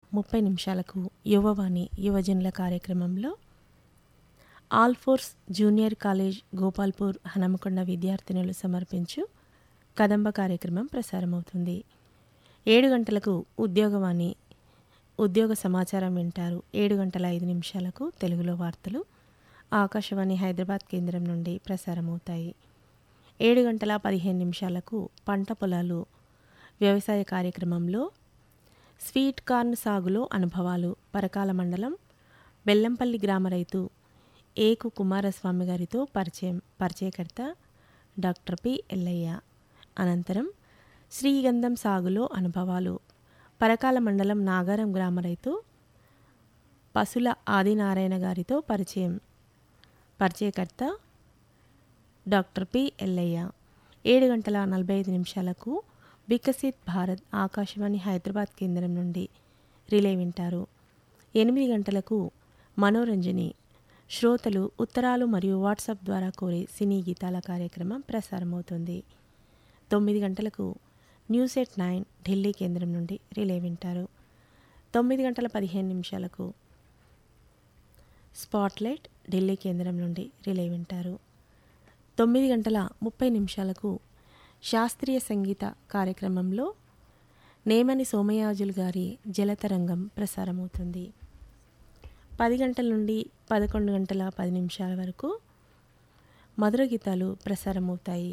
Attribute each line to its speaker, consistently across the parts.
Speaker 1: ముప్పై నిమిషాలకు యువవాణి యువజనుల కార్యక్రమంలో Alphores junior college Gopalpur Hanamkonda విద్యార్థినులు సమర్పించు కదంబ కార్యక్రమం ప్రసారమవుతుంది ఏడు గంటలకు ఉద్యోగవాణి ఉద్యోగ సమాచారం వింటారు ఏడు గంటల ఐదు నిమిషాలకు తెలుగులో వార్తలు ఆకాశవాణి హైదరాబాద్ కేంద్రం నుండి ప్రసారమవుతాయి ఏడు గంటల పదిహేను నిమిషాలకు పంట పొలాలు వ్యవసాయ కార్యక్రమంలో స్వీట్ కార్న్ సాగులో అనుభవాలు పరకాల మండలం బెల్లంపల్లి గ్రామ రైతు ఏకు కుమారస్వామి గారితో పరిచయం పరిచయకర్త డాక్టర్ పి ఎల్లయ్య అనంతరం శ్రీగంధం సాగులో అనుభవాలు పరకాల మండలం నాగారం గ్రామ రైతు పసుల ఆదినారాయణ గారితో పరిచయం పరిచయకర్త డాక్టర్ పి ఎల్లయ్య ఏడు గంటల నలభై ఐదు నిమిషాలకు వికసిత్ భారత్ ఆకాశవాణి హైదరాబాద్ కేంద్రం నుండి రిలే వింటారు ఎనిమిది గంటలకు మనోరంజని శ్రోతలు ఉత్తరాలు మరియు వాట్సాప్ ద్వారా కోరే సినీ గీతాల కార్యక్రమం ప్రసారమవుతుంది తొమ్మిది గంటలకు న్యూస్ ఎట్ నైన్ ఢిల్లీ కేంద్రం నుండి రిలే వింటారు తొమ్మిది గంటల పదిహేను నిమిషాలకు స్పాట్లైట్ ఢిల్లీ కేంద్రం నుండి రిలే వింటారు తొమ్మిది గంటల ముప్పై నిమిషాలకు శాస్త్రీయ సంగీత కార్యక్రమంలో నేమని సోమయాజులు గారి జలతరంగం ప్రసారమవుతుంది పది గంటల నుండి పదకొండు గంటల పది నిమిషాల వరకు మధుర గీతాలు ప్రసారమవుతాయి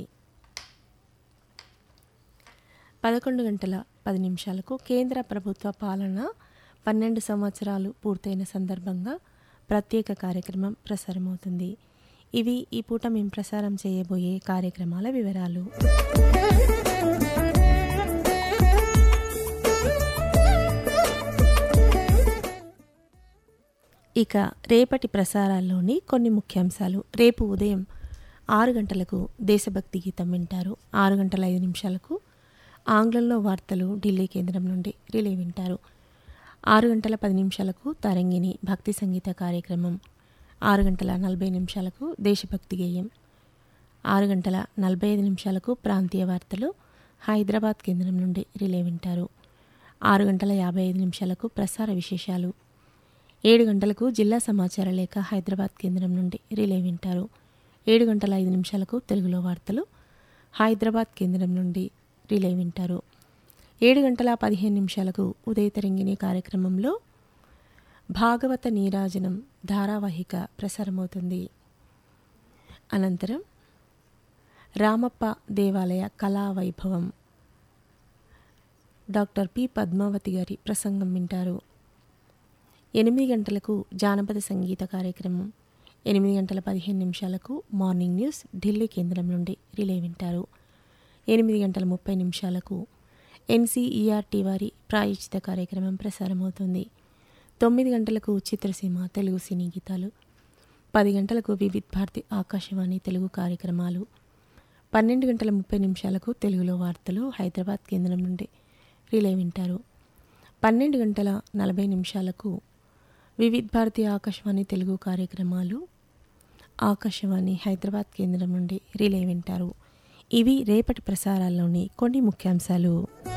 Speaker 1: పదకొండు గంటల పది నిమిషాలకు కేంద్ర ప్రభుత్వ పాలన పన్నెండు సంవత్సరాలు పూర్తయిన సందర్భంగా ప్రత్యేక కార్యక్రమం ప్రసారమవుతుంది ఇవి ఈ పూట మేము ప్రసారం చేయబోయే కార్యక్రమాల వివరాలు ఇక రేపటి ప్రసారాల్లోని కొన్ని ముఖ్యాంశాలు రేపు ఉదయం ఆరు గంటలకు దేశభక్తి గీతం వింటారు ఆరు గంటల ఐదు నిమిషాలకు ఆంగ్లంలో వార్తలు ఢిల్లీ కేంద్రం నుండి రిలే వింటారు ఆరు గంటల పది నిమిషాలకు తరంగిణి భక్తి సంగీత కార్యక్రమం ఆరు గంటల నలభై నిమిషాలకు దేశభక్తి గేయం ఆరు గంటల నలభై ఐదు నిమిషాలకు ప్రాంతీయ వార్తలు హైదరాబాద్ కేంద్రం నుండి రిలే వింటారు ఆరు గంటల యాభై ఐదు నిమిషాలకు ప్రసార విశేషాలు ఏడు గంటలకు జిల్లా సమాచార లేఖ హైదరాబాద్ కేంద్రం నుండి రిలే వింటారు ఏడు గంటల ఐదు నిమిషాలకు తెలుగులో వార్తలు హైదరాబాద్ కేంద్రం నుండి రిలే వింటారు ఏడు గంటల పదిహేను నిమిషాలకు ఉదయ తరంగిణి కార్యక్రమంలో భాగవత నీరాజనం ధారావాహిక ప్రసారమవుతుంది అనంతరం రామప్ప దేవాలయ కళా వైభవం డాక్టర్ పి పద్మావతి గారి ప్రసంగం వింటారు ఎనిమిది గంటలకు జానపద సంగీత కార్యక్రమం ఎనిమిది గంటల పదిహేను నిమిషాలకు మార్నింగ్ న్యూస్ ఢిల్లీ కేంద్రం నుండి రిలే వింటారు ఎనిమిది గంటల ముప్పై నిమిషాలకు ఎన్సీఈఆర్టీ వారి ప్రాయోజిత కార్యక్రమం ప్రసారమవుతుంది తొమ్మిది గంటలకు చిత్రసీమ తెలుగు సినీ గీతాలు పది గంటలకు వివిధ్ భారతి ఆకాశవాణి తెలుగు కార్యక్రమాలు పన్నెండు గంటల ముప్పై నిమిషాలకు తెలుగులో వార్తలు హైదరాబాద్ కేంద్రం నుండి రిలే వింటారు పన్నెండు గంటల నలభై నిమిషాలకు వివిధ్ భారతి ఆకాశవాణి తెలుగు కార్యక్రమాలు ఆకాశవాణి హైదరాబాద్ కేంద్రం నుండి రిలే వింటారు ఇవి రేపటి ప్రసారాల్లోని కొన్ని ముఖ్యాంశాలు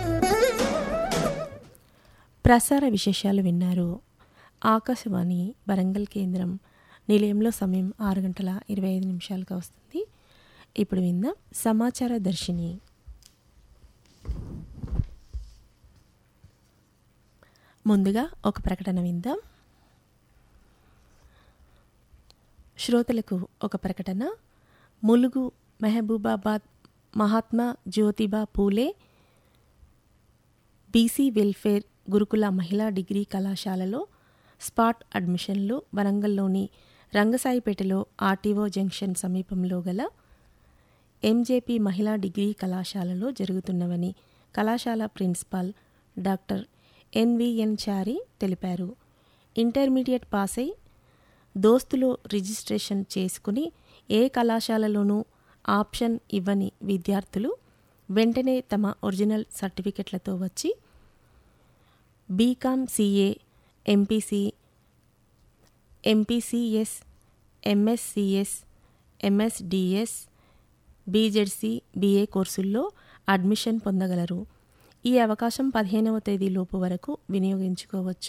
Speaker 1: ప్రసార విశేషాలు విన్నారు ఆకాశవాణి వరంగల్ కేంద్రం నిలయంలో సమయం ఆరు గంటల ఇరవై ఐదు నిమిషాలుగా వస్తుంది ఇప్పుడు విందాం సమాచార దర్శిని ముందుగా ఒక ప్రకటన విందాం శ్రోతలకు ఒక ప్రకటన ములుగు మెహబూబాబాద్ మహాత్మా జ్యోతిబా పూలే బీసీ వెల్ఫేర్ గురుకుల మహిళా డిగ్రీ కళాశాలలో స్పాట్ అడ్మిషన్లు వరంగల్లోని రంగసాయిపేటలో ఆర్టీఓ జంక్షన్ సమీపంలో గల ఎంజేపీ మహిళా డిగ్రీ కళాశాలలో జరుగుతున్నవని కళాశాల ప్రిన్సిపాల్ డాక్టర్ ఎన్విఎన్ చారి తెలిపారు ఇంటర్మీడియట్ పాస్ అయి దోస్తులో రిజిస్ట్రేషన్ చేసుకుని ఏ కళాశాలలోనూ ఆప్షన్ ఇవ్వని విద్యార్థులు వెంటనే తమ ఒరిజినల్ సర్టిఫికెట్లతో వచ్చి BCom CA MPC MPCS MSCS MSDS BZC BA కోర్సుల్లో అడ్మిషన్ పొందగలరు ఈ అవకాశం పదిహేనవ తేదీలోపు వరకు వినియోగించుకోవచ్చు